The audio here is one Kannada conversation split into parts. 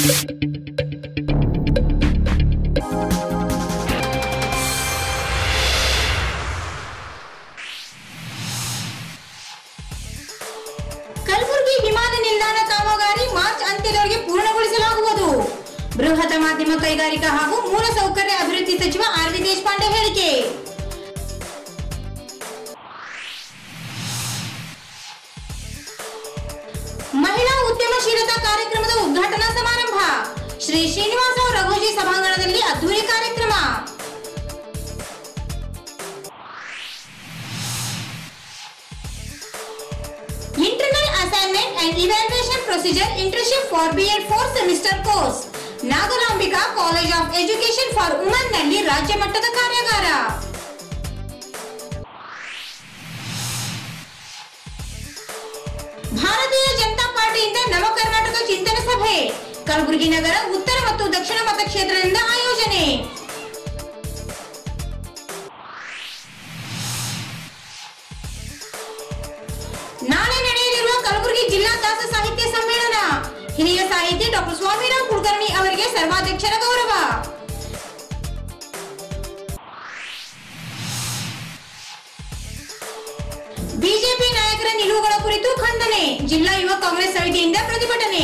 ಕಲಬುರಗಿ ವಿಮಾನ ನಿಲ್ದಾಣ ಕಾಮಗಾರಿ ಮಾರ್ಚ್ ಅಂತ್ಯದೊಳಗೆ ಪೂರ್ಣಗೊಳಿಸಲಾಗುವುದು ಬೃಹತ್ ಮಾಧ್ಯಮ ಕೈಗಾರಿಕಾ ಹಾಗೂ ಮೂಲಸೌಕರ್ಯ ಅಭಿವೃದ್ಧಿ ಸಚಿವ ಆರ್ ವಿ ದೇಶಪಾಂಡೆ ಹೇಳಿಕೆ ಮಹಿಳಾ ಉದ್ಯಮಶೀಲತಾ ಕಾರ್ಯಕ್ರಮದ ಉದ್ಘಾಟನಾ ಸಮಾರಂಭ ಶ್ರೀ ಶ್ರೀನಿವಾಸರಾವ್ ರಘೋಜಿ ಸಭಾಂಗಣದಲ್ಲಿ ಅದ್ದೂರಿ ಕಾರ್ಯಕ್ರಮ Internal Assignment and Evaluation Procedure Internship for B.Ed 4 Semester Course Nagalambika college of education for woman ನಲ್ಲಿ ರಾಜ್ಯ ಮಟ್ಟದ ಕಾರ್ಯಾಗಾರ ಭಾರತೀಯ ಜನತಾ ಪಾರ್ಟಿಯಿಂದ ನವ ಕರ್ನಾಟಕ ಚಿಂತನೆ ಸಭೆ ಕಲಬುರಗಿ ನಗರ ಉತ್ತರ ಮತ್ತು ದಕ್ಷಿಣ ಮತಕ್ಷೇತ್ರದಿಂದ ಆಯೋಜನೆ ನಾಳೆ ನಡೆಯಲಿರುವ ಕಲಬುರಗಿ ಜಿಲ್ಲಾ ದಾಸ ಸಾಹಿತ್ಯ ಸಮ್ಮೇಳನ ಹಿರಿಯ ಸಾಹಿತಿ ಡಾಕ್ಟರ್ ಸ್ವಾಮಿರಾವ್ ಕುಲಕರ್ಣಿ ಅವರಿಗೆ ಸರ್ವಾಧ್ಯಕ್ಷರ ಗೌರವ ಬಿಜೆಪಿ ನಾಯಕರ ನಿಲುವುಗಳ ಕುರಿತು ಖಂಡನೆ ಜಿಲ್ಲಾ ಯುವ ಕಾಂಗ್ರೆಸ್ ಸಮಿತಿಯಿಂದ ಪ್ರತಿಭಟನೆ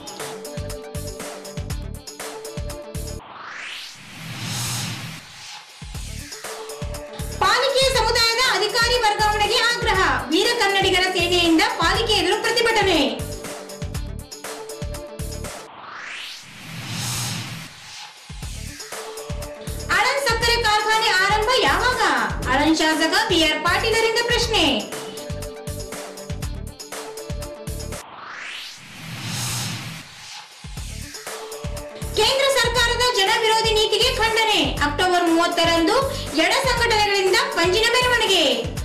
ಪಾಲಿಕೆಯ ಸಮುದಾಯದ ಅಧಿಕಾರಿ ವರ್ಗಾವಣೆಗೆ ಆಗ್ರಹ ವೀರ ಕನ್ನಡಿಗರ ಸೇನೆಯಿಂದ ಪಾಲಿಕೆ ಎದುರು ಪ್ರತಿಭಟನೆ ಅಳನ್ ಸಕ್ಕರೆ ಕಾರ್ಖಾನೆ ಆರಂಭ ಯಾವಾಗ ಅಳನ್ ಶಾಸಕ ಬಿಆರ್ ಪಾಟೀಲರಿಂದ ಪ್ರಶ್ನೆ ಕೇಂದ್ರ ಸರ್ಕಾರದ ಜನ ವಿರೋಧಿ ನೀತಿಗೆ ಖಂಡನೆ ಅಕ್ಟೋಬರ್ ಮೂವತ್ತರಂದು ಎಡ ಸಂಘಟನೆಗಳಿಂದ ಪಂಜಿನ ಮೆರವಣಿಗೆ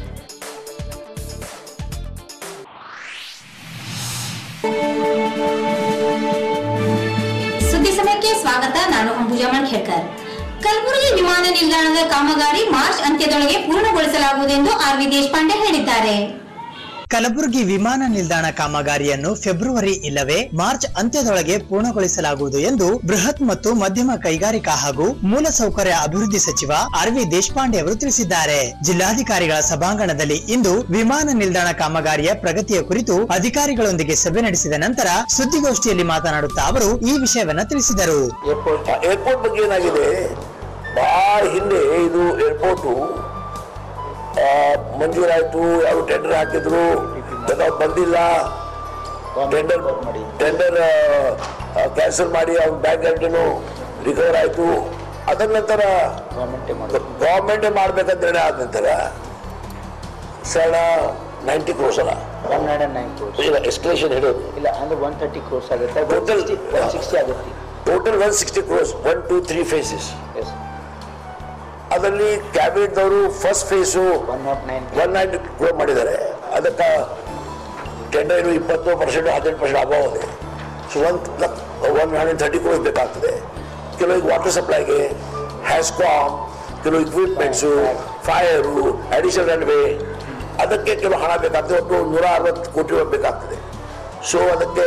ಸುದ್ದಿ ಸಮಯಕ್ಕೆ ಸ್ವಾಗತ ನಾನು ಅಂಬುಜಾ ಮಣ್ಖೇಡ್ಕರ್ ಕಲಬುರಗಿ ವಿಮಾನ ನಿಲ್ದಾಣದ ಕಾಮಗಾರಿ ಮಾರ್ಚ್ ಅಂತ್ಯದೊಳಗೆ ಪೂರ್ಣಗೊಳಿಸಲಾಗುವುದು ಎಂದು ಆರ್ ವಿ ದೇಶಪಾಂಡೆ ಹೇಳಿದ್ದಾರೆ ಕಲಬುರಗಿ ವಿಮಾನ ನಿಲ್ದಾಣ ಕಾಮಗಾರಿಯನ್ನು ಫೆಬ್ರವರಿ ಇಲ್ಲವೇ ಮಾರ್ಚ್ ಅಂತ್ಯದೊಳಗೆ ಪೂರ್ಣಗೊಳಿಸಲಾಗುವುದು ಎಂದು ಬೃಹತ್ ಮತ್ತು ಮಧ್ಯಮ ಕೈಗಾರಿಕಾ ಹಾಗೂ ಮೂಲಸೌಕರ್ಯ ಅಭಿವೃದ್ಧಿ ಸಚಿವ ಆರ್ ವಿ ದೇಶಪಾಂಡೆ ಅವರು ತಿಳಿಸಿದ್ದಾರೆ ಜಿಲ್ಲಾಧಿಕಾರಿಗಳ ಸಭಾಂಗಣದಲ್ಲಿ ಇಂದು ವಿಮಾನ ನಿಲ್ದಾಣ ಕಾಮಗಾರಿಯ ಪ್ರಗತಿಯ ಕುರಿತು ಅಧಿಕಾರಿಗಳೊಂದಿಗೆ ಸಭೆ ನಡೆಸಿದ ನಂತರ ಸುದ್ದಿಗೋಷ್ಠಿಯಲ್ಲಿ ಮಾತನಾಡುತ್ತಾ ಅವರು ಈ ವಿಷಯವನ್ನ ತಿಳಿಸಿದರು ಏರ್ಪೋರ್ಟ್ ಏರ್ಪೋರ್ಟ್ ಬಗ್ಗೆ ಏನಾಗಿದೆ ಭಾಳ ಹಿಂದೆ ಇದು ಏರ್ಪೋರ್ಟು ಆ, ಮಂಜೂರಾಯ್ತು ಯಾವ ಟೆಂಡರ್ ಹಾಕಿದ್ರು ಅದು ಬಂದಿಲ್ಲ ಟೆಂಡರ್ ಟೆಂಡರ್ ಕ್ಯಾನ್ಸಲ್ ಮಾಡಿ ಅವ್ನ ಬ್ಯಾಂಕ್ ಗ್ಯಾರಂಟಿನು ರಿಕವರ್ ಆಯ್ತು ಅದರ ನಂತರ ಗೌರ್ಮೆಂಟೇ ಮಾಡ್ಬೇಕಂತ ನಿರ್ಣಯ ಆದ ನಂತರ ಸಣ್ಣ ನೈಂಟಿ ಕ್ರೋಸ್ ಅಲ್ಲ one hundred and nine crores ಈಗ ಎಸ್ಕಲೇಷನ್ ಹಿಡಿಯೋದು ಇಲ್ಲ ಅಂದ್ರೆ ಒನ್ ತರ್ಟಿ ಕ್ರೋರ್ಸ್ ಆಗುತ್ತೆ Total- ಒನ್ ಸಿಕ್ಸ್ಟಿ ಆಗುತ್ತೆ total one sixty crores one two three phases yes ಅದರಲ್ಲಿ ಕ್ಯಾಬಿನೆಟ್ದವರು first phase one naught nine one ninety crore ಮಾಡಿದ್ದಾರೆ ಅದಕ್ಕೆ ಟೆಂಡರ್ ಏನು ಇಪ್ಪತ್ತು ಪರ್ಸೆಂಟ್ ಹದಿನೆಂಟು ಪರ್ಸೆಂಟ್ ಅಭಾವ ಇದೆ so one one hundred thirty crores ಬೇಕಾಗ್ತದೆ ಕೆಲವು ವಾಟರ್ ಸಪ್ಲೈಗೆ ಹ್ಯಾಸ್ಕಾಮ್ ಕೆಲವು ಇಕ್ವಿಪ್ಮೆಂಟ್ಸು ಫೈರು ಅಡಿಷನಲ್ ರನ್ವೇ ಅದಕ್ಕೆ ಕೆಲವು ಹಣ ಬೇಕಾಗ್ತದೆ ಒಟ್ಟು ನೂರ ಅರವತ್ತು ಕೋಟಿ ರೂಪಾಯಿ ಬೇಕಾಗ್ತದೆ ಸೊ ಅದಕ್ಕೆ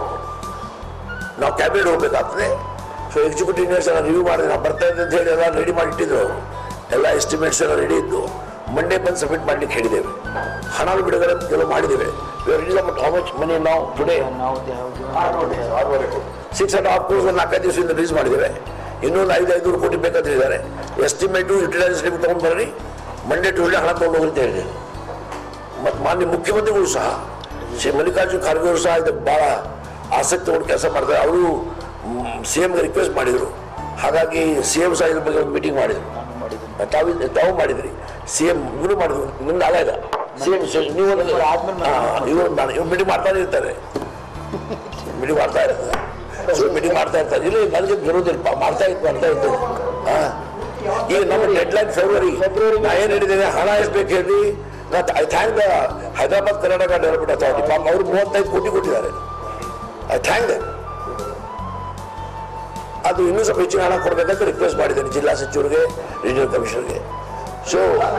ನಾವು ಕ್ಯಾಬಿನೆಟ್ ಹೋಗ್ಬೇಕಾಗ್ತದೆ ಸೊ ಎಕ್ಸಿಕ್ಯೂಟಿವ್ ಇಂಜಿನಿಯರ್ಸ್ ಎಲ್ಲ ರಿವ್ಯೂ ಮಾಡಿದ್ರೆ ನಾವು ಬರ್ತಾ ಇದ್ದೆ ಅಂತ ಹೇಳಿ ಎಲ್ಲ ರೆಡಿ ಮಾಡಿಟ್ಟಿದ್ರು ಅವರು ಎಲ್ಲ ಎಸ್ಟಿಮೇಟ್ಸ್ ಎಲ್ಲ ರೆಡಿ ಇದ್ದು ಮಂಡೇ ಬಂದು ಸಬ್ಮಿಟ್ ಮಾಡ್ಲಿಕ್ಕೆ ಹೇಳಿದ್ದೇವೆ ಹಣ ಬಿಡುಗಡೆ ಕೆಲವು ಮಾಡಿದ್ದೇವೆ ಹೌ ಮಚ್ ಮನಿ ನಾವು ಟುಡೇ ನಾವು ಸಿಕ್ಸ್ ಅಂಡ್ ಹಾಫ್ ಕ್ರೋಸ್ ನಾಲ್ಕೈದು ದಿವಸದಿಂದ ರಿಲೀಸ್ ಮಾಡಿದ್ದೇವೆ ಇನ್ನೊಂದು ಐದು ಐನೂರು ಕೋಟಿ ಬೇಕಂತ ಹೇಳಿದ್ದಾರೆ ಎಸ್ಟಿಮೇಟು ಯುಟಿಲೈಸ್ ಸ್ಲಿಪ್ ತೊಗೊಂಡು ಬರ್ರಿ ಮಂಡೇ ಟುಡೇ ಹಣ ತೊಗೊಂಡು ಹೋಗಿ ಅಂತ ಹೇಳಿದ್ದೇವೆ ಮತ್ತು ಮಾನ್ಯ ಮುಖ್ಯಮಂತ್ರಿಗಳು ಸಹ ಶ್ರೀ ಮಲ್ಲಿಕಾರ್ಜುನ್ ಖರ್ಗೆ ಅವರು ಸಹ ಇದಕ್ಕೆ ಭಾಳ ಆಸಕ್ತಿ ತಗೊಂಡು ಕೆಲಸ ಮಾಡ್ತಾರೆ ಅವರು ಸಿ ಎಮ್ಗೆ ರಿಕ್ವೆಸ್ಟ್ ಮಾಡಿದರು ಹಾಗಾಗಿ ಸಿ ಎಂ ಸಹ ಇದ್ರ ಬಗ್ಗೆ ಒಂದು ಮೀಟಿಂಗ್ ಮಾಡಿದರು ತಾವು ತಾವು ಮಾಡಿದ್ರಿ ಸಿ ಎಂ ಇವರು ಮಾಡಿದ್ರು ನಿಮ್ದು ಅಲ್ಲ ಇಲ್ಲ ಸಿ ಎಂ ನೀವು ಇವರು ಇವ್ರು ಮೀಟಿಂಗ್ ಮಾಡ್ತಾನೆ ಇರ್ತಾರೆ ಮೀಟಿಂಗ್ ಮಾಡ್ತಾ ಇರ್ತಾರೆ ಸೊ ಮೀಟಿಂಗ್ ಮಾಡ್ತಾ ಇರ್ತಾರೆ ಇಲ್ಲ ನನಗೆ ವಿರೋಧಿಲ್ಪ ಮಾಡ್ತಾ ಇತ್ತು ಮಾಡ್ತಾ ಇತ್ತು ಹಾ. ಈಗ ನಮ್ಮ ಡೆಡ್ಲೈನ್ ಫೆಬ್ರವರಿ ಫೆಬ್ರವರಿ ನಾ ಏನು ಹೇಳಿದ್ದೇನೆ ಹಣ ಎಷ್ಟು ಬೇಕು ಹೇಳಿ ನಾ I thank the Hyderabad Karnataka development authority ಪಾಪ ಅವರು ಮೂವತ್ತೈದು ಕೋಟಿ ಕೊಟ್ಟಿದ್ದಾರೆ ಐ ಥ್ಯಾಂಕ್ ದ ಅದು ಇನ್ನೂ ಸ್ವಲ್ಪ ಹೆಚ್ಚಿನ ಹಣ ಕೊಡಬೇಕಂತ ರಿಕ್ವೆಸ್ಟ್ ಮಾಡಿದ್ದೇನೆ ಜಿಲ್ಲಾ ಸಚಿವರಿಗೆ ರೀಜನಲ್ ಕಮಿಷನರ್ಗೆ ಸೊ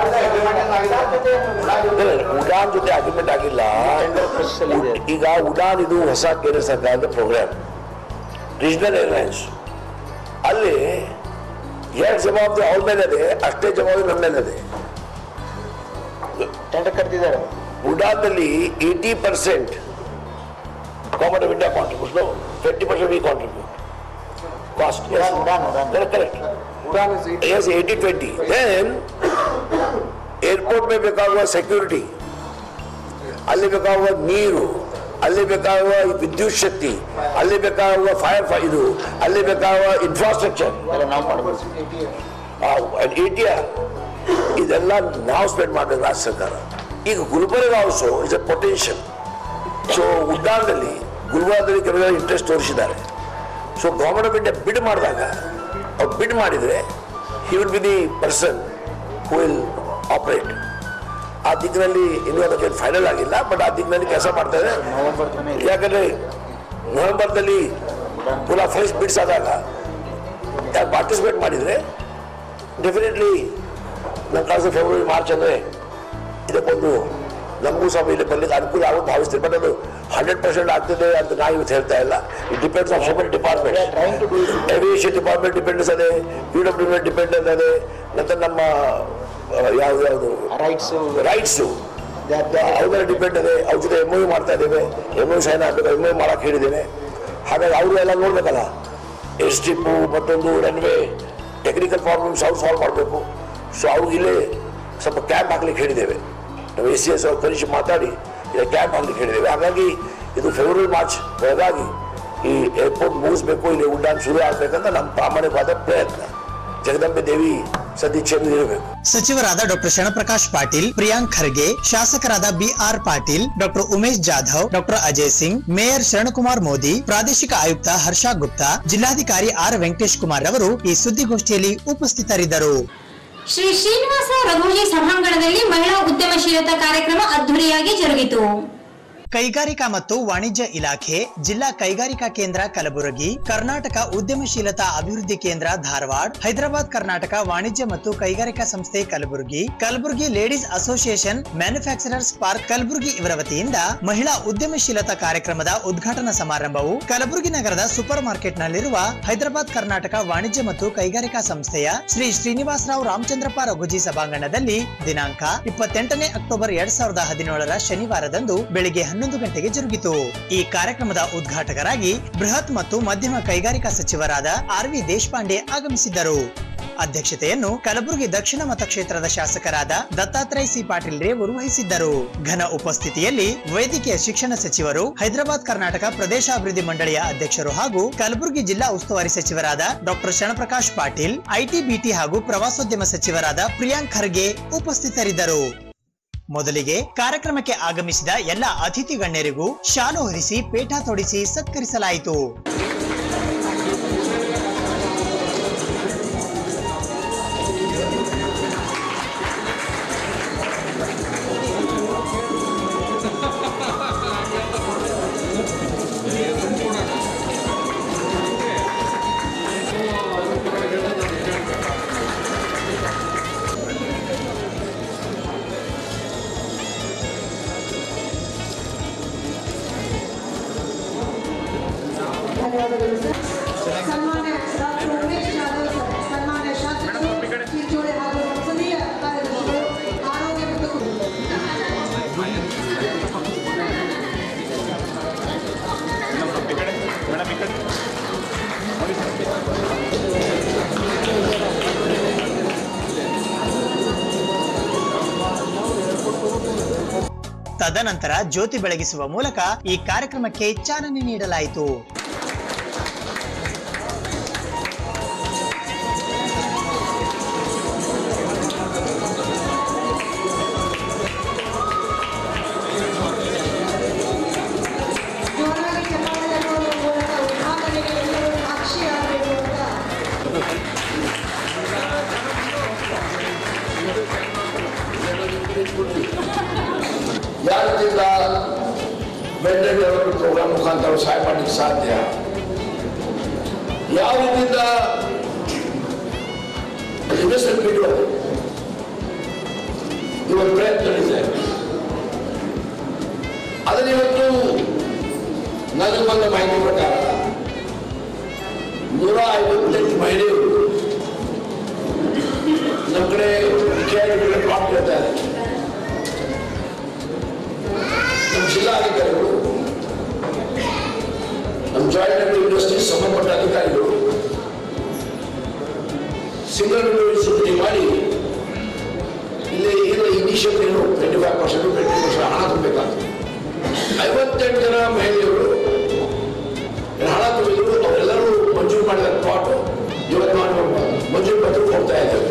ಉಡಾನ್ ಜೊತೆ ಅಗ್ರಿಮೆಂಟ್ ಆಗಿಲ್ಲ ಈಗ ಉಡಾನ್ ಇದು ಹೊಸ ಕೇಂದ್ರ ಸರ್ಕಾರದ ಪ್ರೋಗ್ರಾಮ್ ರೀಜನಲ್ ಏರ್ಲೈನ್ಸ್ ಅಲ್ಲಿ ಎರಡು ಜವಾಬ್ದಾರಿ ಅವ್ರ ಮೇಲೆ ಇದೆ ಅಷ್ಟೇ ಜವಾಬ್ದಾರಿ ನಮ್ಮ ಮೇಲೆ ಇದೆ ಟೆಂಡರ್ ಕರೆದಿದ್ದಾರೆ ಉಡಾದಲ್ಲಿ eighty percent government of India contribution twenty percent we contribute cost Udan Udan Udan correct yes eighty twenty then airport ಮೇಲೆ ಬೇಕಾಗುವ ಸೆಕ್ಯೂರಿಟಿ ಅಲ್ಲಿ ಬೇಕಾಗುವ ನೀರು ಅಲ್ಲಿ ಬೇಕಾಗುವ ಈ ವಿದ್ಯುತ್ ಶಕ್ತಿ ಅಲ್ಲಿ ಬೇಕಾಗುವ ಫೈರ್ ಇದು ಅಲ್ಲಿ ಬೇಕಾಗುವ ಇನ್ಫ್ರಾಸ್ಟ್ರಕ್ಚರ್ ಎಲ್ಲ ನಾವು ಮಾಡ್ಬೋದು ಎ ಟಿ ಆರ್ ಇದೆಲ್ಲ ನಾವು ಸ್ಪೆಂಡ್ ಮಾಡಬೇಕು ರಾಜ್ಯ ಸರ್ಕಾರ ಈಗ Gulbarga also is a potential so ಉಡ್ಡಾಣದಲ್ಲಿ ಗುಲ್ಬರ್ಗದಲ್ಲಿ ಕೆಲವೆಲ್ಲ ಇಂಟ್ರೆಸ್ಟ್ ತೋರಿಸಿದ್ದಾರೆ ಸೊ ಗೌರ್ಮೆಂಟ್ ಆಫ್ ಇಂಡಿಯಾ ಬಿಡ್ ಮಾಡಿದಾಗ ಅವ್ರು ಬಿಡ್ ಮಾಡಿದರೆ he will be the person who will operate ಆ ದಿಕ್ಕಿನಲ್ಲಿ ಇನ್ನೂ ಅದಕ್ಕೆ ಫೈನಲ್ ಆಗಿಲ್ಲ ಬಟ್ ಆ ದಿಕ್ಕಿನಲ್ಲಿ ಕೆಲಸ ಮಾಡ್ತಾ ಇದೆ ನವೆಂಬರ್ ತನಕ ಇದೆ ಯಾಕಂದ್ರೆ ನವೆಂಬರ್ದಲ್ಲಿ ಪುನಃ ಫಸ್ಟ್ ಬಿಡ್ಸ್ ಆದಾಗ ಯಾರು ಪಾರ್ಟಿಸಿಪೇಟ್ ಮಾಡಿದರೆ ಡೆಫಿನೆಟ್ಲಿ ನನ್ನ ಕಾಸು ಫೆಬ್ರವರಿ ಮಾರ್ಚ್ ಅಂದರೆ ಇದಕ್ಕೊಂದು ನಮಗೂ ಸಹ ಇಲ್ಲಿ ಬರ್ಲಿಕ್ಕೆ ಅನುಕೂಲ ಆಗುತ್ತೆ ಭಾವಿಸ್ತೀನಿ ಬಟ್ ಅದು ಹಂಡ್ರೆಡ್ ಪರ್ಸೆಂಟ್ ಆಗ್ತದೆ ಅಂತ ನಾ ಇವತ್ತು ಹೇಳ್ತಾ ಇಲ್ಲ it depends on seven department trying to do it aviation department dependence ಅದೇ ಪಿ ಡಬ್ಲ್ಯೂ ಡಿ ಡಿಪೆಂಡೆನ್ಸ್ ಅದೇ ನಂತರ ನಮ್ಮ ಯಾವ್ದು ಯಾವುದು ರೈಟ್ಸ್ ರೈಟ್ಸು ಅವುಗಳ ಡಿಪೆಂಡ್ ಇದೆ ಅವ್ರ ಜೊತೆ ಎಮ್ ಯು ಮಾಡ್ತಾ ಇದ್ದೇವೆ ಎಮ್ ಯು ಸೈನ್ ಆಗಬೇಕು ಎಮ್ ಯು ಮಾಡಕ್ಕೆ ಹೇಳಿದ್ದೇನೆ ಹಾಗಾಗಿ ಅವರು ಎಲ್ಲ ನೋಡ್ಬೇಕಲ್ಲ ಎಸ್ ಟಿಪ್ಪು ಮತ್ತೊಂದು ರನ್ವೇ ಟೆಕ್ನಿಕಲ್ ಪ್ರಾಬ್ಲಮ್ಸ್ ಅವ್ರು ಸಾಲ್ವ್ ಮಾಡಬೇಕು ಸೊ ಅವ್ರಿಗೆ ಇಲ್ಲೇ ಸ್ವಲ್ಪ ಕ್ಯಾಂಪ್ ಹಾಕ್ಲಿಕ್ಕೆ ಹೇಳಿದ್ದೇವೆ ನಾವು ಎಸ್ ಸಿ ಎಸ್ ಅವ್ರು ಕನಿಷ್ಠ ಮಾತಾಡಿ ಇಲ್ಲ ಕ್ಯಾಂಪ್ ಹಾಕ್ಲಿಕ್ಕೆ ಹೇಳಿದ್ದೇವೆ ಹಾಗಾಗಿ ಇದು ಫೆಬ್ರವರಿ ಮಾರ್ಚ್ ಒಳಗಾಗಿ ಈ ಏರ್ಪೋರ್ಟ್ ಮುಗಿಸ್ಬೇಕು ಇಲ್ಲಿ ಉಡ್ಡಾಣ ಶುರು ಆಗಬೇಕಂತ ನಮ್ಮ ಪ್ರಾಮಾಣಿಕವಾದ ಪ್ರಯತ್ನ ಜಗದಂಬೆ ದೇವಿ ಸದಿಚ್ಛೆಯನ್ನು ಇರಬೇಕು ಸಚಿವರಾದ ಡಾಕ್ಟರ್ ಶರಣಪ್ರಕಾಶ್ ಪಾಟೀಲ್ ಪ್ರಿಯಾಂಕ್ ಖರ್ಗೆ ಶಾಸಕರಾದ B R Patil doctor Umesh Jadhav doctor Ajay Singh mayor Sharankumar Modi ಪ್ರಾದೇಶಿಕ ಆಯುಕ್ತ ಹರ್ಷ ಗುಪ್ತಾ ಜಿಲ್ಲಾಧಿಕಾರಿ ಆರ್ ವೆಂಕಟೇಶ್ ಕುಮಾರ್ ಅವರು ಈ ಸುದ್ದಿಗೋಷ್ಠಿಯಲ್ಲಿ ಉಪಸ್ಥಿತರಿದ್ದರು ಶ್ರೀ ಶ್ರೀನಿವಾಸ ರಘುಜಿ ಸಭಾಂಗಣದಲ್ಲಿ ಮಹಿಳಾ ಉದ್ಯಮಶೀಲತಾ ಕಾರ್ಯಕ್ರಮ ಅದ್ದೂರಿಯಾಗಿ ಜರುಗಿತು ಕೈಗಾರಿಕಾ ಮತ್ತು ವಾಣಿಜ್ಯ ಇಲಾಖೆ ಜಿಲ್ಲಾ ಕೈಗಾರಿಕಾ ಕೇಂದ್ರ ಕಲಬುರಗಿ ಕರ್ನಾಟಕ ಉದ್ಯಮಶೀಲತಾ ಅಭಿವೃದ್ಧಿ ಕೇಂದ್ರ ಧಾರವಾಡ ಹೈದರಾಬಾದ್ ಕರ್ನಾಟಕ ವಾಣಿಜ್ಯ ಮತ್ತು ಕೈಗಾರಿಕಾ ಸಂಸ್ಥೆ Kalaburagi Kalaburagi ladies association manufacturers park Kalaburagi ಇವರ ವತಿಯಿಂದ ಮಹಿಳಾ ಉದ್ಯಮಶೀಲತಾ ಕಾರ್ಯಕ್ರಮದ ಉದ್ಘಾಟನಾ ಸಮಾರಂಭವು ಕಲಬುರಗಿ ನಗರದ ಸೂಪರ್ ಮಾರ್ಕೆಟ್ನಲ್ಲಿರುವ ಹೈದರಾಬಾದ್ ಕರ್ನಾಟಕ ವಾಣಿಜ್ಯ ಮತ್ತು ಕೈಗಾರಿಕಾ ಸಂಸ್ಥೆಯ ಶ್ರೀ ಶ್ರೀನಿವಾಸರಾವ್ ರಾಮಚಂದ್ರಪ್ಪ ರಘುಜಿ ಸಭಾಂಗಣದಲ್ಲಿ ದಿನಾಂಕ ಇಪ್ಪತ್ತೆಂಟನೇ ಅಕ್ಟೋಬರ್ ಎರಡ್ ಸಾವಿರದ ಹದಿನೇಳರ ಶನಿವಾರದಂದು ಬೆಳಿಗ್ಗೆ ಹನ್ನೊಂದು ಗಂಟೆಗೆ ಜರುಗಿತು ಈ ಕಾರ್ಯಕ್ರಮದ ಉದ್ಘಾಟಕರಾಗಿ ಬೃಹತ್ ಮತ್ತು ಮಧ್ಯಮ ಕೈಗಾರಿಕಾ ಸಚಿವರಾದ ಆರ್ ವಿ ದೇಶಪಾಂಡೆ ಆಗಮಿಸಿದ್ದರು ಅಧ್ಯಕ್ಷತೆಯನ್ನು ಕಲಬುರಗಿ ದಕ್ಷಿಣ ಮತಕ್ಷೇತ್ರದ ಶಾಸಕರಾದ ದತ್ತಾತ್ರೇಯ ಸಿ ಪಾಟೀಲ್ ರೇವರು ವಹಿಸಿದ್ದರು ಘನ ಉಪಸ್ಥಿತಿಯಲ್ಲಿ ವೈದ್ಯಕೀಯ ಶಿಕ್ಷಣ ಸಚಿವರು ಹೈದರಾಬಾದ್ ಕರ್ನಾಟಕ ಪ್ರದೇಶಾಭಿವೃದ್ಧಿ ಮಂಡಳಿಯ ಅಧ್ಯಕ್ಷರು ಹಾಗೂ ಕಲಬುರಗಿ ಜಿಲ್ಲಾ ಉಸ್ತುವಾರಿ ಸಚಿವರಾದ doctor Sharanprakash Patil IT BT ಹಾಗೂ ಪ್ರವಾಸೋದ್ಯಮ ಸಚಿವರಾದ ಪ್ರಿಯಾಂಕ್ ಖರ್ಗೆ ಉಪಸ್ಥಿತರಿದ್ದರು ಮೊದಲಿಗೆ ಕಾರ್ಯಕ್ರಮಕ್ಕೆ ಆಗಮಿಸಿದ ಎಲ್ಲ ಅತಿಥಿ ಗಣ್ಯರಿಗೂ ಶಾಲು ಹೊರಿಸಿ ಪೇಟ ತೊಡಿಸಿ ಸತ್ಕರಿಸಲಾಯಿತು ಧನ್ಯವಾದಗಳು ಸರ್ ಸನ್ಮಾನ್ಯ ಡಾಕ್ಟರ್ ಉಮೇಶ್ ಜಾಧವ್ ಸರ್ ಸನ್ಮಾನ್ಯ ಶಾಸಕರು ಚಿಂಚೋಳಿ ಹಾಗೂ ಸಂಸದೀಯ ಕಾರ್ಯದರ್ಶಿಗಳು ಆರೋಗ್ಯ ಮತ್ತು ಕುಟುಂಬ ತದನಂತರ ಜ್ಯೋತಿ ಬೆಳಗಿಸುವ ಮೂಲಕ ಈ ಕಾರ್ಯಕ್ರಮಕ್ಕೆ ಚಾಲನೆ ನೀಡಲಾಯಿತು ಜೋರಾಗಿ ಚಪ್ಪಾಳೆ ತಟ್ಟುವ ಮೂಲಕ ಉದ್ಘಾಟನೆಗೆ ಎಲ್ಲರೂ ಸಾಕ್ಷಿಯಾಗಬೇಕು ಅಂತ ಯಾವ ರೀತಿಯಿಂದ ಮೆಂಟಲ್ ಡೆವಲಪ್ಮೆಂಟ್ ಪ್ರೋಗ್ರಾಮ್ ಮುಖಾಂತರ ಸಹಾಯ ಮಾಡಲಿಕ್ಕೆ ಸಾಧ್ಯ ಯಾವ ರೀತಿಯಿಂದ ಇನ್ವೆಸ್ಟ್ಮೆಂಟ್ ಬಿಡುವ ಇವತ್ತು ಪ್ರಯತ್ನಗಳಿದೆ ಅದನ್ನ ಇವತ್ತು ನನಗೆ ಬಂದ ಮಾಹಿತಿ ಪ್ರಕಾರ ನೂರ ಐವತ್ತೆಂಟು ಮಹಿಳೆಯರು ನಮ್ಮ ಕಡೆ ಕೇಳಿ ಪ್ಲಾಟ್ ಕೇಳ್ತಾರೆ ನಮ್ಮ ಜಿಲ್ಲಾಧಿಕಾರಿಗಳು ನಮ್ಮ ಜಾಯಿಂಟ್ ರೆವೆನ್ಯೂ ಇಂಡಸ್ಟ್ರೀಸ್ ಸಂಬಂಧಪಟ್ಟ ಅಧಿಕಾರಿಗಳು ಸಿಂಗಲ್ ವಿಂಡೋ ಸುದ್ದಿ ಮಾಡಿ ಇಲ್ಲಿ ಏನು ಇನಿಷಿಯಲ್ ಏನು twenty five percent twenty percent ಹಣ ತುಂಬಬೇಕಾಗ್ತದೆ ಐವತ್ತೆಂಟು ಜನ ಮಹಿಳೆಯರು ಏನು ಹಣ ತುಂಬಿದ್ರು ಅವರೆಲ್ಲರೂ ಮಂಜೂರು ಮಾಡಿದ ಪ್ಲಾಟ್ ಇವತ್ತು ನಾವು ಮಂಜೂರು ಪತ್ರ ಕೊಡ್ತಾ ಇದ್ದೇವೆ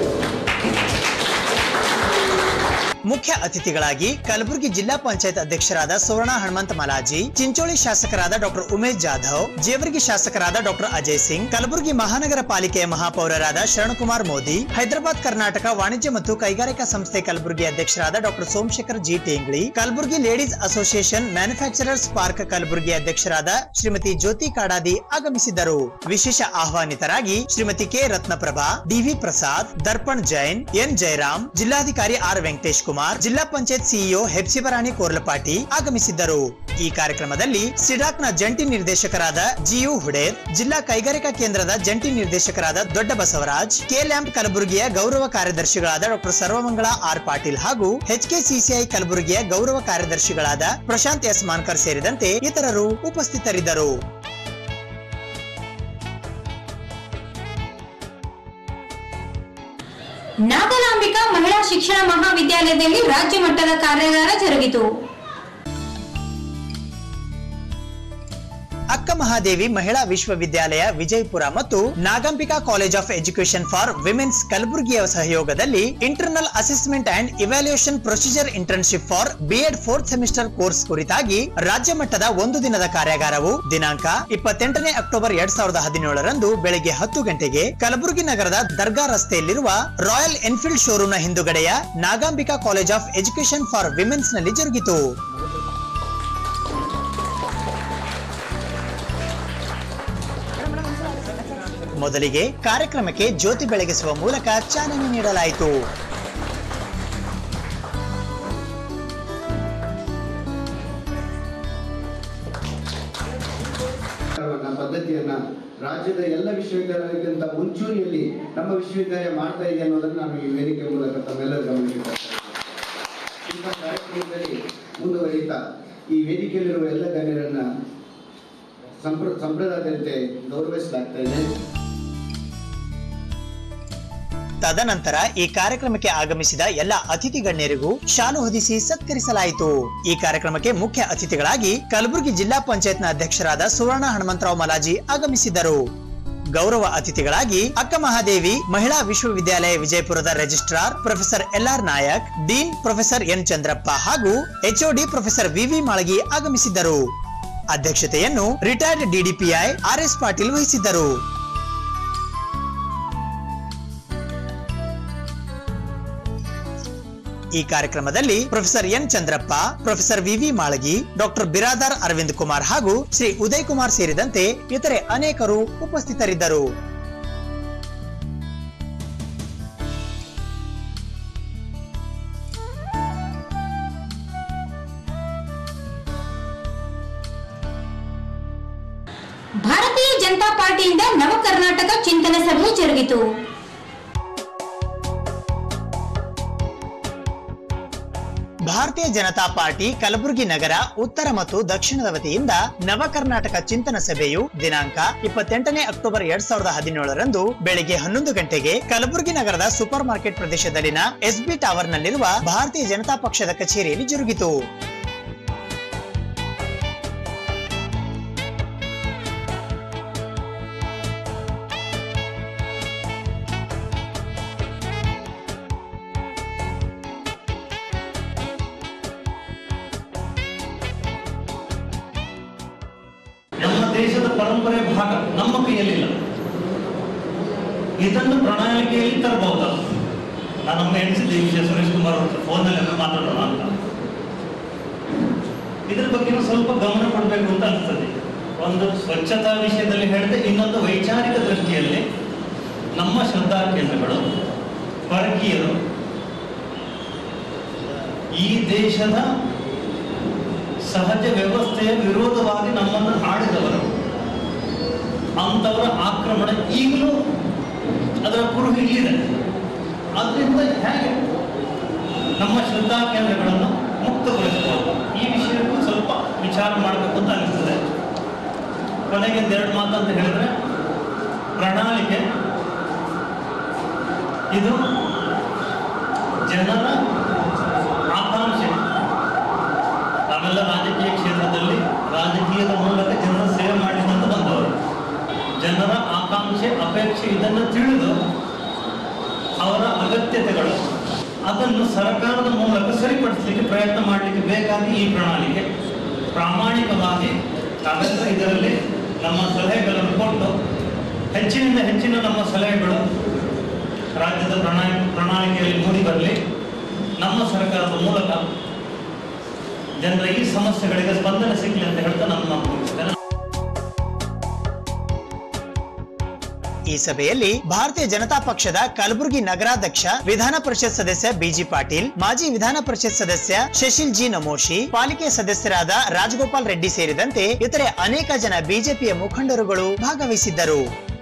ಮುಖ್ಯ ಅತಿಥಿಗಳಾಗಿ ಕಲಬುರಗಿ ಜಿಲ್ಲಾ ಪಂಚಾಯತ್ ಅಧ್ಯಕ್ಷರಾದ ಸುವರ್ಣ ಹನುಮಂತ ಮಲಾಜಿ ಚಿಂಚೋಳಿ ಶಾಸಕರಾದ ಡಾಕ್ಟರ್ ಉಮೇಶ್ ಜಾಧವ್ ಜೇವರ್ಗಿ ಶಾಸಕರಾದ ಡಾಕ್ಟರ್ ಅಜಯ್ ಸಿಂಗ್ ಕಲಬುರಗಿ ಮಹಾನಗರ ಪಾಲಿಕೆಯ ಮಹಾಪೌರರಾದ ಶರಣಕುಮಾರ್ ಮೋದಿ ಹೈದರಾಬಾದ್ ಕರ್ನಾಟಕ ವಾಣಿಜ್ಯ ಮತ್ತು ಕೈಗಾರಿಕಾ ಸಂಸ್ಥೆ ಕಲಬುರಗಿ ಅಧ್ಯಕ್ಷರಾದ doctor Somashekhar G Tengli Kalaburagi ladies association manufacturers park Kalaburagi ಅಧ್ಯಕ್ಷರಾದ ಶ್ರೀಮತಿ ಜ್ಯೋತಿ ಕಾಡಾದಿ ಆಗಮಿಸಿದ್ದರು ವಿಶೇಷ ಆಹ್ವಾನಿತರಾಗಿ Shrimati K Ratnaprabha D V Prasad Darpan Jain N Jayaram ಜಿಲ್ಲಾಧಿಕಾರಿ ಆರ್ ವೆಂಕಟೇಶ್ ಕುಮಾರ್ ಜಿಲ್ಲಾ ಪಂಚಾಯತ್ ಸಿಇಒ ಹೆಪ್ಸಿಬರಾಣಿ ಕೋರ್ಲಪಾಟಿ ಆಗಮಿಸಿದ್ದರು ಈ ಕಾರ್ಯಕ್ರಮದಲ್ಲಿ ಸಿಡಾಕ್ನ ಜಂಟಿ ನಿರ್ದೇಶಕರಾದ ಜಿಯು ಹುಡೇರ್ ಜಿಲ್ಲಾ ಕೈಗಾರಿಕಾ ಕೇಂದ್ರದ ಜಂಟಿ ನಿರ್ದೇಶಕರಾದ ದೊಡ್ಡ ಬಸವರಾಜ್ ಕೆ ಲ್ಯಾಂಪ್ ಕಲಬುರಗಿಯ ಗೌರವ ಕಾರ್ಯದರ್ಶಿಗಳಾದ ಡಾಕ್ಟರ್ ಸರ್ವಮಂಗಳ ಆರ್ ಪಾಟೀಲ್ ಹಾಗೂ ಎಚ್ಕೆಸಿಸಿಐ ಕಲಬುರಗಿಯ ಗೌರವ ಕಾರ್ಯದರ್ಶಿಗಳಾದ ಪ್ರಶಾಂತ್ ಎಸ್ ಮಾನ್ಕರ್ ಸೇರಿದಂತೆ ಇತರರು ಉಪಸ್ಥಿತರಿದ್ದರು ನಾಗಲಾಂಬಿಕಾ ಮಹಿಳಾ ಶಿಕ್ಷಣ ಮಹಾವಿದ್ಯಾಲಯದಲ್ಲಿ ರಾಜ್ಯ ಮಟ್ಟದ ಕಾರ್ಯಾಗಾರ ಜರುಗಿತು ಅಕ್ಕ ಮಹಾದೇವಿ ಮಹಿಳಾ ವಿಶ್ವವಿದ್ಯಾಲಯ ವಿಜಯಪುರ ಮತ್ತು Nagambika college of education for womens ಕಲಬುರಗಿಯ ಸಹಯೋಗದಲ್ಲಿ internal assessment and evaluation procedure internship for B Ed fourth semester course ಕುರಿತಾಗಿ ರಾಜ್ಯ ಮಟ್ಟದ ಒಂದು ದಿನದ ಕಾರ್ಯಾಗಾರವು ದಿನಾಂಕ ಇಪ್ಪತ್ತೆಂಟನೇ ಅಕ್ಟೋಬರ್ ಎರಡ್ ಸಾವಿರದ ಹದಿನೇಳರಂದು ಬೆಳಗ್ಗೆ ಹತ್ತು ಗಂಟೆಗೆ ಕಲಬುರಗಿ ನಗರದ ದರ್ಗಾ ರಸ್ತೆಯಲ್ಲಿರುವ ರಾಯಲ್ ಎನ್ಫೀಲ್ಡ್ ಶೋರೂಮ್ನ ಹಿಂದುಗಡೆಯ Nagambika college of education for womens ನಲ್ಲಿ ಜರುಗಿತು ಮೊದಲಿಗೆ ಕಾರ್ಯಕ್ರಮಕ್ಕೆ ಜ್ಯೋತಿ ಬೆಳಗಿಸುವ ಮೂಲಕ ಚಾಲನೆ ನೀಡಲಾಯಿತು ನಮ್ಮ ಪದ್ಧತಿಯನ್ನ ರಾಜ್ಯದ ಎಲ್ಲ ವಿಶ್ವವಿದ್ಯಾಲಯಕ್ಕಿಂತ ಮುಂಚೂಣಿಯಲ್ಲಿ ನಮ್ಮ ವಿಶ್ವವಿದ್ಯಾಲಯ ಮಾಡ್ತಾ ಇದೆ ಅನ್ನೋದನ್ನು ನಾನು ಈ ವೇದಿಕೆ ಮೂಲಕ ತಮ್ಮೆಲ್ಲರ ಗಮನಕ್ಕೆ ತರ್ತಾ ಇದ್ದೇನೆ. ಇಂಥ ಕಾರ್ಯಕ್ರಮದಲ್ಲಿ ಮುಂದುವರಿಯುತ್ತಾ ಈ ವೇದಿಕೆಯಲ್ಲಿರುವ ಎಲ್ಲ ಗಣ್ಯರನ್ನ ಸಂಪ್ರ ಸಂಪ್ರದಾಯದಂತೆ ಗೌರವಿಸಲಾಗ್ತಾ ಇದೆ ತದನಂತರ ಈ ಕಾರ್ಯಕ್ರಮಕ್ಕೆ ಆಗಮಿಸಿದ ಎಲ್ಲ ಅತಿಥಿ ಗಣ್ಯರಿಗೂ ಶಾಲು ಹೊದಿಸಿ ಸತ್ಕರಿಸಲಾಯಿತು ಈ ಕಾರ್ಯಕ್ರಮಕ್ಕೆ ಮುಖ್ಯ ಅತಿಥಿಗಳಾಗಿ ಕಲಬುರಗಿ ಜಿಲ್ಲಾ ಪಂಚಾಯತ್ನ ಅಧ್ಯಕ್ಷರಾದ ಸುವರ್ಣ ಹನುಮಂತರಾವ್ ಮಲಾಜಿ ಆಗಮಿಸಿದ್ದರು ಗೌರವ ಅತಿಥಿಗಳಾಗಿ ಅಕ್ಕ ಮಹಾದೇವಿ ಮಹಿಳಾ ವಿಶ್ವವಿದ್ಯಾಲಯ ವಿಜಯಪುರದ registrar professor L R Nayak dean professor N Chandrappa ಹಾಗೂ ಎಚ್ಒಡಿ ಪ್ರೊಫೆಸರ್ ವಿವಿ ಮಾಳಗಿ ಆಗಮಿಸಿದ್ದರು ಅಧ್ಯಕ್ಷತೆಯನ್ನು retired D D P I R S Patil ವಹಿಸಿದ್ದರು ಈ ಕಾರ್ಯಕ್ರಮದಲ್ಲಿ professor N Chandrappa professor V V Malagi doctor Biradar Aravind Kumar ಹಾಗೂ ಶ್ರೀ ಉದಯ್ ಕುಮಾರ್ ಸೇರಿದಂತೆ ಇತರೆ ಅನೇಕರು ಉಪಸ್ಥಿತರಿದ್ದರು ಭಾರತೀಯ ಜನತಾ ಪಾರ್ಟಿಯಿಂದ ನವ ಕರ್ನಾಟಕ ಚಿಂತನೆ ಸಭೆ ಜರುಗಿತು ಭಾರತೀಯ ಜನತಾ ಪಾರ್ಟಿ ಕಲಬುರಗಿ ನಗರ ಉತ್ತರ ಮತ್ತು ದಕ್ಷಿಣದ ವತಿಯಿಂದ ನವ ಕರ್ನಾಟಕ ಚಿಂತನ ಸಭೆಯು ದಿನಾಂಕ ಇಪ್ಪತ್ತೆಂಟನೇ ಅಕ್ಟೋಬರ್ ಎರಡ್ ಸಾವಿರದ ಹದಿನೇಳರಂದು ಬೆಳಿಗ್ಗೆ ಹನ್ನೊಂದು ಗಂಟೆಗೆ ಕಲಬುರಗಿ ನಗರದ ಸೂಪರ್ ಮಾರ್ಕೆಟ್ ಪ್ರದೇಶದಲ್ಲಿನ ಎಸ್ಬಿ ಟವರ್ನಲ್ಲಿರುವ ಭಾರತೀಯ ಜನತಾ ಪಕ್ಷದ ಕಚೇರಿಯಲ್ಲಿ ಜರುಗಿತು ನಮ್ಮ ದೇಶದ ಪರಂಪರೆ ಭಾಗ ನಮ್ಮ ಕೈಯಲ್ಲಿಲ್ಲ ಇದನ್ನು ಪ್ರಣಾಳಿಕೆಯಲ್ಲಿ ತರಬಹುದಾ ನಾನು ನಮ್ಗೆ ಎಣಿಸಿದ್ದೆ ಈ ವಿಷಯ ಸುರೇಶ್ ಕುಮಾರ್ ಅವ್ರ ಫೋನಲ್ಲಿ ಎಲ್ಲ ಮಾತಾಡೋಣ ಅಂತ ಇದ್ರ ಬಗ್ಗೆ ಸ್ವಲ್ಪ ಗಮನ ಕೊಡಬೇಕು ಅಂತ ಅನಿಸ್ತದೆ ಒಂದು ಸ್ವಚ್ಛತಾ ವಿಷಯದಲ್ಲಿ ಹೇಳಿದೆ ಇನ್ನೊಂದು ವೈಚಾರಿಕ ದೃಷ್ಟಿಯಲ್ಲಿ ನಮ್ಮ ಶ್ರದ್ಧಾ ಕೇಂದ್ರಗಳು ಪರಕೀಯರು ಈ ದೇಶದ ಸಹಜ ವ್ಯವಸ್ಥೆಯ ವಿರೋಧವಾಗಿ ನಮ್ಮನ್ನು ಆಡಿದವರು ಅಂತವರ ಆಕ್ರಮಣ ಈಗಲೂ ಅದರ ಕುರುಹು ಇಲ್ಲಿದೆ ಅದರಿಂದ ಹೇಗೆ ನಮ್ಮ ಶ್ರದ್ಧಾ ಕೇಂದ್ರಗಳನ್ನು ಮುಕ್ತಗೊಳಿಸಬಹುದು ಈ ವಿಷಯಕ್ಕೂ ಸ್ವಲ್ಪ ವಿಚಾರ ಮಾಡಬೇಕು ಅಂತ ಅನಿಸ್ತದೆ ಕೊನೆಗೆ ಒಂದೆರಡು ಮಾತು ಅಂತ ಹೇಳಿದ್ರೆ ಪ್ರಣಾಳಿಕೆ ಇದು ಜನರ ಆಕಾಂಕ್ಷೆ ನಾವೆಲ್ಲ ರಾಜಕೀಯ ಕ್ಷೇತ್ರದಲ್ಲಿ ರಾಜಕೀಯದ ಮೂಲಕ ಜನರ ಸೇವೆ ಮಾಡಿಕೊಂಡು ಬಂದವರು ಜನರ ಆಕಾಂಕ್ಷೆ ಅಪೇಕ್ಷೆ ಇದನ್ನು ತಿಳಿದು ಅವರ ಅಗತ್ಯತೆಗಳು ಅದನ್ನು ಸರ್ಕಾರದ ಮೂಲಕ ಸರಿಪಡಿಸಲಿಕ್ಕೆ ಪ್ರಯತ್ನ ಮಾಡಲಿಕ್ಕೆ ಬೇಕಾಗಿ ಈ ಪ್ರಣಾಳಿಕೆ ಪ್ರಾಮಾಣಿಕವಾಗಿ ನಾವೆಲ್ಲ ಇದರಲ್ಲಿ ನಮ್ಮ ಸಲಹೆಗಳನ್ನು ಕೊಟ್ಟು ಹೆಚ್ಚಿನಿಂದ ಹೆಚ್ಚಿನ ನಮ್ಮ ಸಲಹೆಗಳು ರಾಜ್ಯದ ಪ್ರಣಾಳಿ ಪ್ರಣಾಳಿಕೆಯಲ್ಲಿ ಮೂಡಿ ಬರಲಿ ನಮ್ಮ ಸರ್ಕಾರದ ಮೂಲಕ ಜನರ ಈ ಸಮಸ್ಯೆಗಳಿಗೆ ಸ್ಪಂದನೆ ಸಿಗಲಿ ಅಂತ ಹೇಳ್ತಾ ನನ್ನ ಮಾತು ಮುಗಿಸ್ತೇನೆ ಈ ಸಭೆಯಲ್ಲಿ ಭಾರತೀಯ ಜನತಾ ಪಕ್ಷದ ಕಲಬುರಗಿ ನಗರಾಧ್ಯಕ್ಷ ವಿಧಾನ ಪರಿಷತ್ ಸದಸ್ಯ ಬಿಜಿ ಪಾಟೀಲ್ ಮಾಜಿ ವಿಧಾನ ಪರಿಷತ್ ಸದಸ್ಯ ಶಶಿಲ್ ಜಿ ನಮೋಶಿ ಪಾಲಿಕೆ ಸದಸ್ಯರಾದ ರಾಜಗೋಪಾಲ್ ರೆಡ್ಡಿ ಸೇರಿದಂತೆ ಇತರೆ ಅನೇಕ ಜನ ಬಿಜೆಪಿಯ ಮುಖಂಡರುಗಳು ಭಾಗವಹಿಸಿದ್ದರು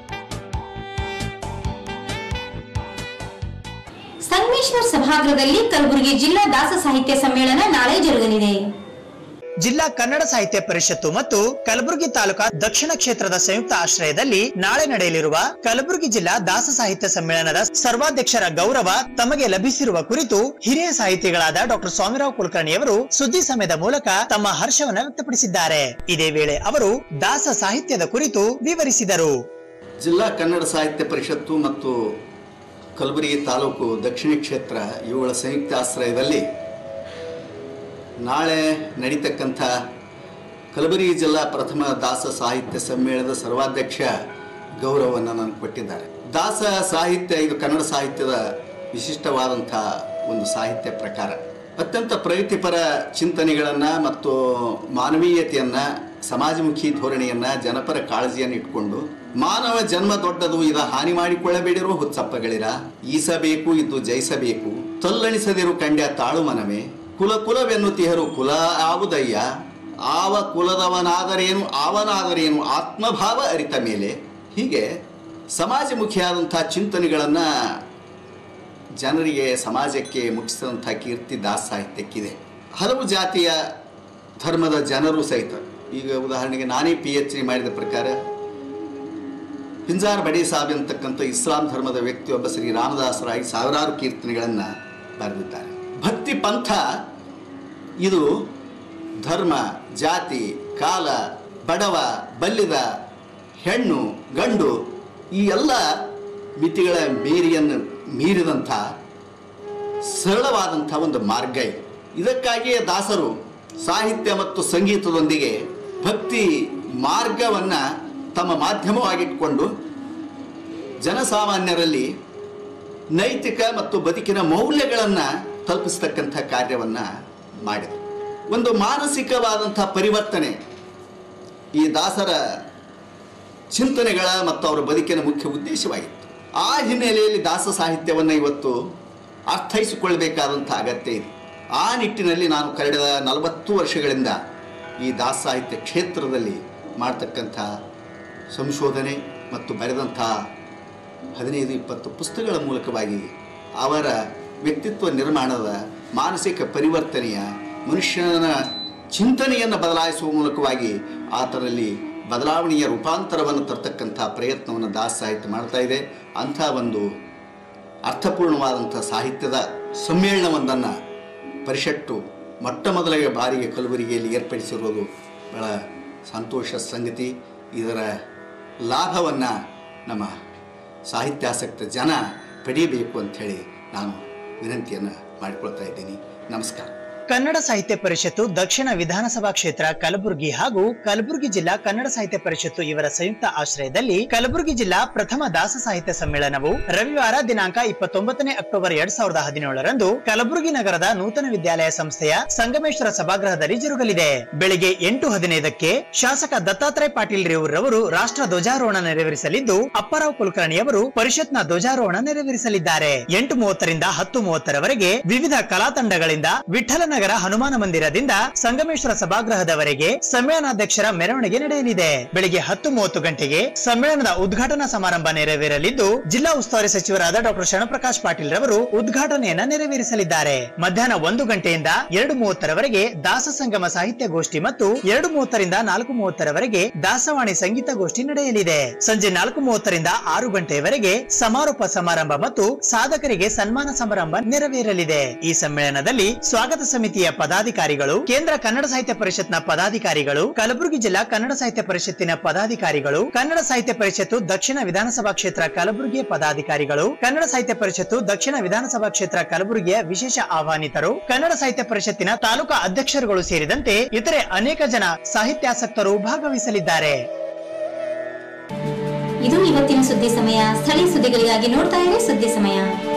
ಸಂಗಮೇಶ್ವರ್ ಸಭಾಗೃಹದಲ್ಲಿ ಕಲಬುರಗಿ ಜಿಲ್ಲಾ ದಾಸ ಸಾಹಿತ್ಯ ಸಮ್ಮೇಳನ ನಾಳೆ ಜರುಗಲಿದೆ ಜಿಲ್ಲಾ ಕನ್ನಡ ಸಾಹಿತ್ಯ ಪರಿಷತ್ತು ಮತ್ತು ಕಲಬುರಗಿ ತಾಲೂಕಾ ದಕ್ಷಿಣ ಕ್ಷೇತ್ರದ ಸಂಯುಕ್ತ ಆಶ್ರಯದಲ್ಲಿ ನಾಳೆ ನಡೆಯಲಿರುವ ಕಲಬುರಗಿ ಜಿಲ್ಲಾ ದಾಸ ಸಾಹಿತ್ಯ ಸಮ್ಮೇಳನದ ಸರ್ವಾಧ್ಯಕ್ಷರ ಗೌರವ ತಮಗೆ ಲಭಿಸಿರುವ ಕುರಿತು ಹಿರಿಯ ಸಾಹಿತಿಗಳಾದ ಡಾಕ್ಟರ್ ಸ್ವಾಮಿರಾವ್ ಕುಲಕರ್ಣಿಯವರು ಸುದ್ದಿ ಸಮಯದ ಮೂಲಕ ತಮ್ಮ ಹರ್ಷವನ್ನ ವ್ಯಕ್ತಪಡಿಸಿದ್ದಾರೆ ಇದೇ ವೇಳೆ ಅವರು ದಾಸ ಸಾಹಿತ್ಯದ ಕುರಿತು ವಿವರಿಸಿದರು ಜಿಲ್ಲಾ ಕನ್ನಡ ಸಾಹಿತ್ಯ ಪರಿಷತ್ತು ಮತ್ತು ಕಲಬುರಗಿ ತಾಲೂಕು ದಕ್ಷಿಣ ಕ್ಷೇತ್ರ ಇವುಗಳ ಸಂಯುಕ್ತ ಆಶ್ರಯದಲ್ಲಿ ನಾಳೆ ನಡೀತಕ್ಕಂಥ ಕಲಬುರಗಿ ಜಿಲ್ಲಾ ಪ್ರಥಮ ದಾಸ ಸಾಹಿತ್ಯ ಸಮ್ಮೇಳನದ ಸರ್ವಾಧ್ಯಕ್ಷ ಗೌರವವನ್ನು ನನಗೆ ಕೊಟ್ಟಿದ್ದಾರೆ ದಾಸ ಸಾಹಿತ್ಯ ಇದು ಕನ್ನಡ ಸಾಹಿತ್ಯದ ವಿಶಿಷ್ಟವಾದಂಥ ಒಂದು ಸಾಹಿತ್ಯ ಪ್ರಕಾರ ಅತ್ಯಂತ ಪ್ರಗತಿಪರ ಚಿಂತನೆಗಳನ್ನು ಮತ್ತು ಮಾನವೀಯತೆಯನ್ನು ಸಮಾಜಮುಖಿ ಧೋರಣೆಯನ್ನು ಜನಪರ ಕಾಳಜಿಯನ್ನು ಇಟ್ಕೊಂಡು ಮಾನವ ಜನ್ಮ ದೊಡ್ಡದು ಇದ ಹಾನಿ ಮಾಡಿಕೊಳ್ಳಬೇಡಿರೋ ಹುಚ್ಚಪ್ಪಗಳಿರ ಈಸಬೇಕು ಇದ್ದು ಜಯಿಸಬೇಕು ತಲ್ಲಣಿಸದಿರು ಕಂಡ್ಯ ತಾಳು ಮನವೇ ಕುಲ ಕುಲವೆನ್ನುತ್ತಿಹರು ಕುಲ ಆವುದಯ್ಯ ಆವ ಕುಲದವನಾದರೇನು ಅವನಾದರೇನು ಆತ್ಮಭಾವ ಅರಿತ ಮೇಲೆ ಹೀಗೆ ಸಮಾಜಮುಖಿಯಾದಂಥ ಚಿಂತನೆಗಳನ್ನು ಜನರಿಗೆ ಸಮಾಜಕ್ಕೆ ಮುಟ್ಟಿಸಿದಂಥ ಕೀರ್ತಿ ದಾಸ ಸಾಹಿತ್ಯಕ್ಕಿದೆ ಹಲವು ಜಾತಿಯ ಧರ್ಮದ ಜನರು ಸಹಿತ ಈಗ ಉದಾಹರಣೆಗೆ ನಾನೇ ಪಿ ಎಚ್ ಡಿ ಮಾಡಿದ ಪ್ರಕಾರ ಪಿಂಜಾರ್ ಬಡಿ ಸಾಬ್ ಅಂತಕ್ಕಂಥ ಇಸ್ಲಾಂ ಧರ್ಮದ ವ್ಯಕ್ತಿಯೊಬ್ಬ ಶ್ರೀ ರಾಮದಾಸರಾಗಿ ಸಾವಿರಾರು ಕೀರ್ತನೆಗಳನ್ನು ಬರೆದಿದ್ದಾರೆ ಭಕ್ತಿ ಪಂಥ ಇದು ಧರ್ಮ ಜಾತಿ ಕಾಲ ಬಡವ ಬಲ್ಲಿದ ಹೆಣ್ಣು ಗಂಡು ಈ ಎಲ್ಲ ಮಿತಿಗಳ ಮೀರಿಯನ್ನು ಮೀರಿದಂಥ ಸರಳವಾದಂಥ ಒಂದು ಮಾರ್ಗ ಇದು ಇದಕ್ಕಾಗಿಯೇ ದಾಸರು ಸಾಹಿತ್ಯ ಮತ್ತು ಸಂಗೀತದೊಂದಿಗೆ ಭಕ್ತಿ ಮಾರ್ಗವನ್ನು ತಮ್ಮ ಮಾಧ್ಯಮವಾಗಿಟ್ಕೊಂಡು ಜನಸಾಮಾನ್ಯರಲ್ಲಿ ನೈತಿಕ ಮತ್ತು ಬದುಕಿನ ಮೌಲ್ಯಗಳನ್ನು ತಲುಪಿಸ್ತಕ್ಕಂಥ ಕಾರ್ಯವನ್ನು ಮಾಡಿದರು ಒಂದು ಮಾನಸಿಕವಾದಂಥ ಪರಿವರ್ತನೆ ಈ ದಾಸರ ಚಿಂತನೆಗಳ ಮತ್ತು ಅವರ ಬದುಕಿನ ಮುಖ್ಯ ಉದ್ದೇಶವಾಗಿತ್ತು ಆ ಹಿನ್ನೆಲೆಯಲ್ಲಿ ದಾಸ ಸಾಹಿತ್ಯವನ್ನು ಇವತ್ತು ಅರ್ಥೈಸಿಕೊಳ್ಬೇಕಾದಂಥ ಅಗತ್ಯ ಇದೆ ಆ ನಿಟ್ಟಿನಲ್ಲಿ ನಾನು ಕಳೆದ ನಲವತ್ತು ವರ್ಷಗಳಿಂದ ಈ ದಾಸ ಸಾಹಿತ್ಯ ಕ್ಷೇತ್ರದಲ್ಲಿ ಮಾಡ್ತಕ್ಕಂಥ ಸಂಶೋಧನೆ ಮತ್ತು ಬರೆದಂಥ ಹದಿನೈದು ಇಪ್ಪತ್ತು ಪುಸ್ತಕಗಳ ಮೂಲಕವಾಗಿ ಅವರ ವ್ಯಕ್ತಿತ್ವ ನಿರ್ಮಾಣದ ಮಾನಸಿಕ ಪರಿವರ್ತನೆಯ ಮನುಷ್ಯನ ಚಿಂತನೆಯನ್ನು ಬದಲಾಯಿಸುವ ಮೂಲಕವಾಗಿ ಆತನಲ್ಲಿ ಬದಲಾವಣೆಯ ರೂಪಾಂತರವನ್ನು ತರ್ತಕ್ಕಂಥ ಪ್ರಯತ್ನವನ್ನು ದಾಸ ಸಾಹಿತ್ಯ ಮಾಡ್ತಾ ಇದೆ ಅಂಥ ಒಂದು ಅರ್ಥಪೂರ್ಣವಾದಂಥ ಸಾಹಿತ್ಯದ ಸಮ್ಮೇಳನವೊಂದನ್ನು ಪರಿಷತ್ತು ಮೊಟ್ಟ ಮೊದಲ ಬಾರಿಗೆ ಕಲಬುರಗಿಯಲ್ಲಿ ಏರ್ಪಡಿಸಿರುವುದು ಬಹಳ ಸಂತೋಷ ಸಂಗತಿ ಇದರ ಲಾಭವನ್ನು ನಮ್ಮ ಸಾಹಿತ್ಯಾಸಕ್ತ ಜನ ಪಡೀಬೇಕು ಅಂಥೇಳಿ ನಾನು ವಿನಂತಿಯನ್ನು ಮಾಡಿಕೊಳ್ತಾ ಇದ್ದೀನಿ ನಮಸ್ಕಾರ ಕನ್ನಡ ಸಾಹಿತ್ಯ ಪರಿಷತ್ತು ದಕ್ಷಿಣ ವಿಧಾನಸಭಾ ಕ್ಷೇತ್ರ ಕಲಬುರಗಿ ಹಾಗೂ ಕಲಬುರಗಿ ಜಿಲ್ಲಾ ಕನ್ನಡ ಸಾಹಿತ್ಯ ಪರಿಷತ್ತು ಇವರ ಸಂಯುಕ್ತ ಆಶ್ರಯದಲ್ಲಿ ಕಲಬುರಗಿ ಜಿಲ್ಲಾ ಪ್ರಥಮ ದಾಸ ಸಾಹಿತ್ಯ ಸಮ್ಮೇಳನವು ರವಿವಾರ ದಿನಾಂಕ ಇಪ್ಪತ್ತೊಂಬತ್ತನೇ ಅಕ್ಟೋಬರ್ ಎರಡ್ ಸಾವಿರದ ಹದಿನೇಳರಂದು ಕಲಬುರಗಿ ನಗರದ ನೂತನ ವಿದ್ಯಾಲಯ ಸಂಸ್ಥೆಯ ಸಂಗಮೇಶ್ವರ ಸಭಾಗೃಹದಲ್ಲಿ ಜರುಗಲಿದೆ ಬೆಳಿಗ್ಗೆ ಎಂಟು ಹದಿನೈದಕ್ಕೆ ಶಾಸಕ ದತ್ತಾತ್ರೇಯ ಪಾಟೀಲ್ ರೇವೂರವರು ರಾಷ್ಟ್ರ ಧ್ವಜಾರೋಹಣ ನೆರವೇರಿಸಲಿದ್ದು ಅಪ್ಪರಾವ್ ಕುಲಕರ್ಣಿಯವರು ಪರಿಷತ್ನ ಧ್ವಜಾರೋಹಣ ನೆರವೇರಿಸಲಿದ್ದಾರೆ ಎಂಟು ಮೂವತ್ತರಿಂದ ಹತ್ತು ಮೂವತ್ತರವರೆಗೆ ವಿವಿಧ ಕಲಾ ತಂಡಗಳಿಂದ ವಿಠಲನ ನಗರ ಹನುಮಾನ ಮಂದಿರದಿಂದ ಸಂಗಮೇಶ್ವರ ಸಭಾಗೃಹದವರೆಗೆ ಸಮ್ಮೇಳನಾಧ್ಯಕ್ಷರ ಮೆರವಣಿಗೆ ನಡೆಯಲಿದೆ ಬೆಳಿಗ್ಗೆ ಹತ್ತು ಮೂವತ್ತು ಗಂಟೆಗೆ ಸಮ್ಮೇಳನದ ಉದ್ಘಾಟನಾ ಸಮಾರಂಭ ನೆರವೇರಲಿದ್ದು ಜಿಲ್ಲಾ ಉಸ್ತುವಾರಿ ಸಚಿವರಾದ ಡಾಕ್ಟರ್ ಶರಣಪ್ರಕಾಶ್ ಪಾಟೀಲ್ ರವರು ಉದ್ಘಾಟನೆಯನ್ನ ನೆರವೇರಿಸಲಿದ್ದಾರೆ ಮಧ್ಯಾಹ್ನ ಒಂದು ಗಂಟೆಯಿಂದ ಎರಡು ಮೂವತ್ತರವರೆಗೆ ದಾಸ ಸಂಗಮ ಸಾಹಿತ್ಯ ಗೋಷ್ಠಿ ಮತ್ತು ಎರಡು ಮೂವತ್ತರಿಂದ ನಾಲ್ಕು ಮೂವತ್ತರವರೆಗೆ ದಾಸವಾಣಿ ಸಂಗೀತ ಗೋಷ್ಠಿ ನಡೆಯಲಿದೆ ಸಂಜೆ ನಾಲ್ಕು ಮೂವತ್ತರಿಂದ ಆರು ಗಂಟೆಯವರೆಗೆ ಸಮಾರೋಪ ಸಮಾರಂಭ ಮತ್ತು ಸಾಧಕರಿಗೆ ಸನ್ಮಾನ ಸಮಾರಂಭ ನೆರವೇರಲಿದೆ ಈ ಸಮ್ಮೇಳನದಲ್ಲಿ ಸ್ವಾಗತ ಸಮಿತಿಯ ಪದಾಧಿಕಾರಿಗಳು ಕೇಂದ್ರ ಕನ್ನಡ ಸಾಹಿತ್ಯ ಪರಿಷತ್ನ ಪದಾಧಿಕಾರಿಗಳು ಕಲಬುರಗಿ ಜಿಲ್ಲಾ ಕನ್ನಡ ಸಾಹಿತ್ಯ ಪರಿಷತ್ತಿನ ಪದಾಧಿಕಾರಿಗಳು ಕನ್ನಡ ಸಾಹಿತ್ಯ ಪರಿಷತ್ತು ದಕ್ಷಿಣ ವಿಧಾನಸಭಾ ಕ್ಷೇತ್ರ ಕಲಬುರಗಿಯ ಪದಾಧಿಕಾರಿಗಳು ಕನ್ನಡ ಸಾಹಿತ್ಯ ಪರಿಷತ್ತು ದಕ್ಷಿಣ ವಿಧಾನಸಭಾ ಕ್ಷೇತ್ರ ಕಲಬುರಗಿಯ ವಿಶೇಷ ಆಹ್ವಾನಿತರು ಕನ್ನಡ ಸಾಹಿತ್ಯ ಪರಿಷತ್ತಿನ ತಾಲೂಕಾ ಅಧ್ಯಕ್ಷರುಗಳು ಸೇರಿದಂತೆ ಇತರೆ ಅನೇಕ ಜನ ಸಾಹಿತ್ಯಾಸಕ್ತರು ಭಾಗವಹಿಸಲಿದ್ದಾರೆ ಇದು ಇವತ್ತಿನ ಸುದ್ದಿ ಸಮಯ ಸ್ಥಳೀಯ ಸುದ್ದಿಗಳಿಗಾಗಿ ನೋಡ್ತಾ ಇರಿ ಸುದ್ದಿ ಸಮಯ